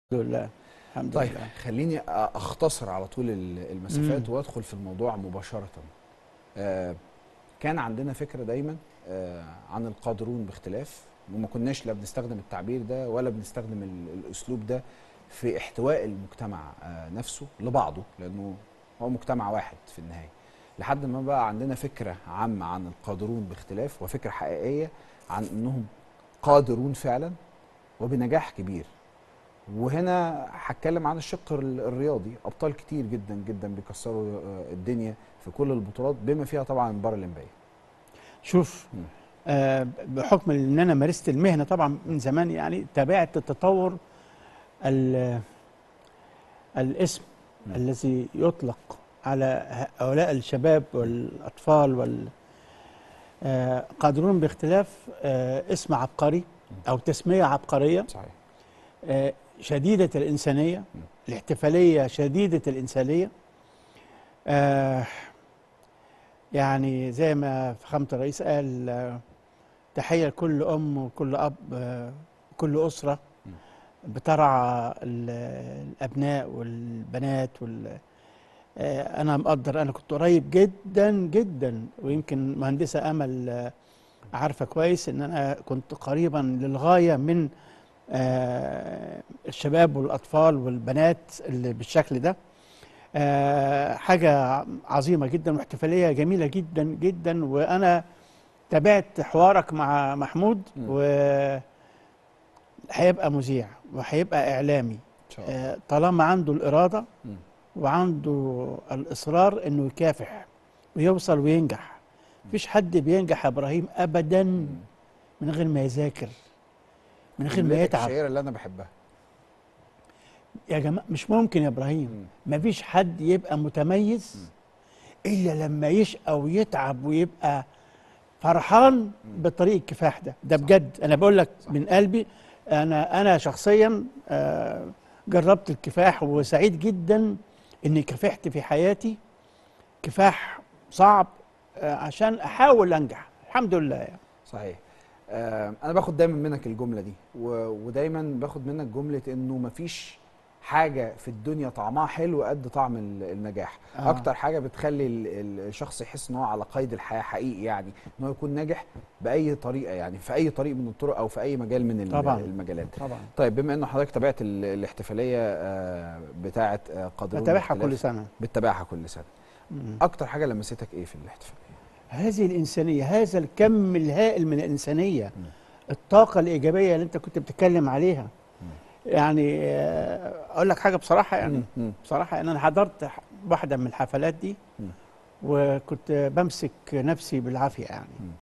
الحمد لله الحمد طيب لله خليني اختصر على طول ال- المسافات مم. وادخل في الموضوع مباشره آه، كان عندنا فكره دايما آه، عن القادرون باختلاف وما كناش لا بنستخدم التعبير ده ولا بنستخدم ال- الاسلوب ده في احتواء المجتمع آه، نفسه لبعضه لانه هو مجتمع واحد في النهايه لحد ما بقى عندنا فكره عامه عن القادرون باختلاف وفكره حقيقيه عن انهم قادرون فعلا وبنجاح كبير وهنا هتكلم عن الشق ال- الرياضي ابطال كتير جدا جدا بيكسروا آه، الدنيا في كل البطولات بما فيها طبعا البارالمبيه شوف مم. آه بحكم ان انا مارست المهنه طبعا من زمان يعني تابعت التطور ال- الاسم مم. الذي يطلق على هؤلاء الشباب والاطفال وال آه قادرون باختلاف آه اسم عبقري او تسميه عبقريه صحيح آه، شديدة الإنسانية م. الاحتفالية شديدة الإنسانية آه، يعني زي ما فخامة الرئيس قال آه، تحية لكل أم وكل أب آه، وكل أسرة م. بترعى ال- الأبناء والبنات وال آه، أنا مقدر أنا كنت قريب جدا جدا ويمكن مهندسة أمل آه، عارفة كويس إن أنا كنت قريبا للغاية من آه، الشباب والأطفال والبنات اللي بالشكل ده آه، حاجة عظيمة جدا واحتفالية جميلة جدا جدا وأنا تابعت حوارك مع محمود مم. و هيبقى مذيع وهيبقى إعلامي ان شاء الله آه، طالما عنده الإرادة مم. وعنده الإصرار إنه يكافح ويوصل وينجح مفيش حد بينجح يا إبراهيم أبدا مم. من غير ما يذاكر من غير ما جملتك يتعب الشهيره اللي انا بحبها يا جماعة مش ممكن يا إبراهيم مم. مفيش حد يبقى متميز إلا لما يشقى ويتعب ويبقى فرحان بطريق الكفاح ده ده صح. بجد أنا بقول لك صح. من قلبي أنا أنا شخصيا آه، جربت الكفاح وسعيد جدا إني كافحت في حياتي كفاح صعب آه، عشان أحاول أنجح الحمد لله يعني. صحيح آه انا باخد دايما منك الجمله دي و- ودايما باخد منك جمله انه مفيش حاجه في الدنيا طعمها حلو قد طعم ال- النجاح آه. آه. اكتر حاجه بتخلي ال- ال- الشخص يحس ان هو على قيد الحياه حقيقي يعني ان هو يكون ناجح باي طريقه يعني في اي طريق من الطرق او في اي مجال من ال- طبعاً. المجالات طبعا طيب بما انه حضرتك تابعت ال- الاحتفاليه آه بتاعه آه قادرون بتابعها باختلاف، كل سنة بتتابعها كل سنه مم. اكتر حاجه لمستك ايه في الاحتفاليه هذه الإنسانية هذا الكم الهائل من الإنسانية مم. الطاقة الإيجابية اللي أنت كنت بتتكلم عليها يعني آه، أقول لك حاجة بصراحة يعني مم. بصراحة إن أنا حضرت ح- واحدة من الحفلات دي مم. وكنت بمسك نفسي بالعافية يعني مم.